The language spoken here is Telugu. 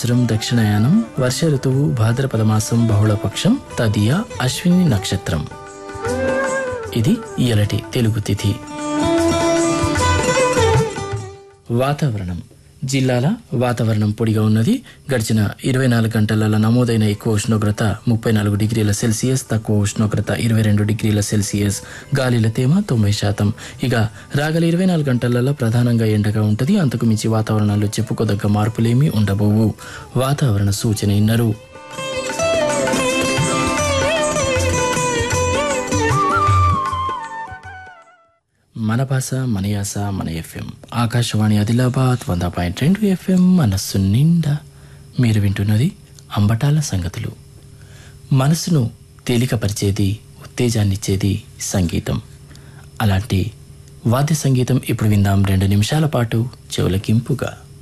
సంవత్సరం దక్షిణాయనం వర్ష ఋతువు భాద్రపద మాసం బహుళపక్షం తదియ అశ్విని నక్షత్రం ఇది ఇయలటి తెలుగు తిథి వాతావరణం జిల్లాల వాతావరణం పొడిగా ఉన్నది గడిచిన ఇరవై నాలుగు గంటలలో నమోదైన ఎక్కువ ఉష్ణోగ్రత ముప్పై నాలుగు డిగ్రీల సెల్సియస్ తక్కువ ఉష్ణోగ్రత ఇరవై రెండు డిగ్రీల సెల్సియస్ గాలిల తేమ తొంభై శాతం ఇక రాగల ఇరవై నాలుగు గంటలలో ప్రధానంగా ఎండగా ఉంటుంది అంతకు మించి వాతావరణంలో చెప్పుకోదగ్గ మార్పులేమీ ఉండబోవు వాతావరణ సూచన ఇన్నరు మన భాష మన యాస మన ఎఫ్ఎం ఆకాశవాణి ఆదిలాబాద్ వంద పాయింట్ రెండు ఎఫ్ఎం మనస్సు నిండా మీరు వింటున్నది అంబటాల సంగతులు మనసును తేలికపరిచేది ఉత్తేజాన్నిచ్చేది సంగీతం అలాంటి వాద్య సంగీతం ఇప్పుడు విందాం రెండు నిమిషాల పాటు చెవులకింపుగా